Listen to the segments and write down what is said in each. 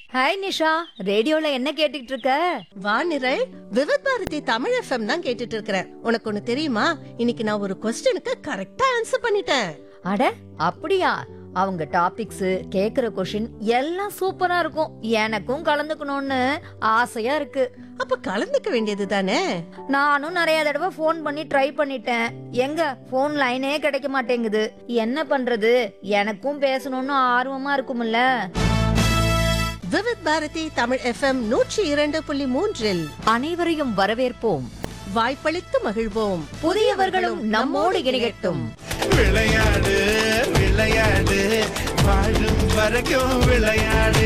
hi Nisha ரேடியோல என்ன கேட்டுட்டு இருக்க வானிரல் விவத் பாரதி தமிழ் எஃப்எம் தான் கேட்டுட்டு இருக்கிறேன் உனக்கு ஒண்ணு தெரியுமா இன்னைக்கு நான் ஒரு கொஸ்டினுக்கு கரெக்டா ஆன்சர் பண்ணிட்டேன் அட அப்படியா அவங்க டாபிக்ஸ் கேக்குற கொஷின் எல்லாம் சூப்பரா இருக்கும் எனக்கும் கலந்துக்கணும்னு ஆசையா இருக்கு அப்ப கலந்துக்க வேண்டியது தானே நானும் நிறைய தடவை ஃபோன் பண்ணி ட்ரை பண்ணிட்டேன் எங்க ஃபோன் லைனே கிடைக்க மாட்டேங்குது என்ன பண்றது எனக்கும் பேசணும்னு ஆர்வமா இருக்கும்ல விவத் பாரதி தமிழ் எஃப்எம் நூற்றி இரண்டு புள்ளி மூன்றில் அனைவரையும் வரவேற்போம் வாய்ப்பளித்து மகிழ்வோம் புதியவர்களும் நம்மோடு இணையட்டும் விளையாடு விளையாடு வாழும் வரைக்கும் விளையாடு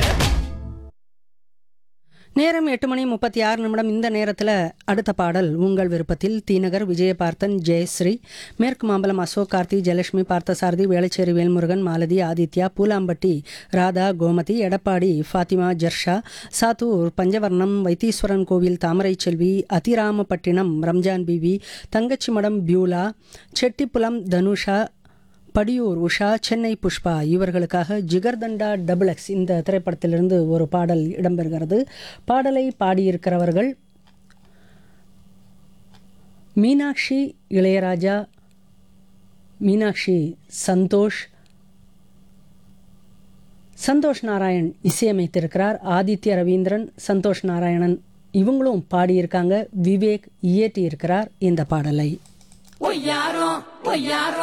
நேரம் எட்டு மணி முப்பத்தி ஆறு நிமிடம் இந்த நேரத்தில் அடுத்த பாடல் உங்கள் விருப்பத்தில் தீநகர் விஜயபார்த்தன் ஜெயஸ்ரீ மேற்கு மாம்பலம் அசோக் கார்த்தி ஜெயலட்சுமி பார்த்தசாரதி வேளச்சேரி வேல்முருகன் மாலதி ஆதித்யா பூலாம்பட்டி ராதா கோமதி எடப்பாடி ஃபாத்திமா ஜர்ஷா சாத்தூர் பஞ்சவர்ணம் வைத்தீஸ்வரன் கோவில் தாமரை செல்வி அதிராமப்பட்டினம் ரம்ஜான் பிவி தங்கச்சிமடம் பியூலா செட்டிப்புலம் தனுஷா படியூர் உஷா சென்னை புஷ்பா இவர்களுக்காக ஜிகர்தண்டா டபுள் எக்ஸ் இந்த திரைப்படத்திலிருந்து ஒரு பாடல் இடம்பெறுகிறது பாடலை பாடியிருக்கிறவர்கள் மீனாட்சி இளையராஜா மீனாட்சி சந்தோஷ் சந்தோஷ் நாராயண் இசையமைத்திருக்கிறார் ஆதித்ய ரவீந்திரன் சந்தோஷ் நாராயணன் இவங்களும் பாடியிருக்காங்க விவேக் இயற்றியிருக்கிறார் இந்த பாடலை ஒய்யாரம் ஒய்யாரம்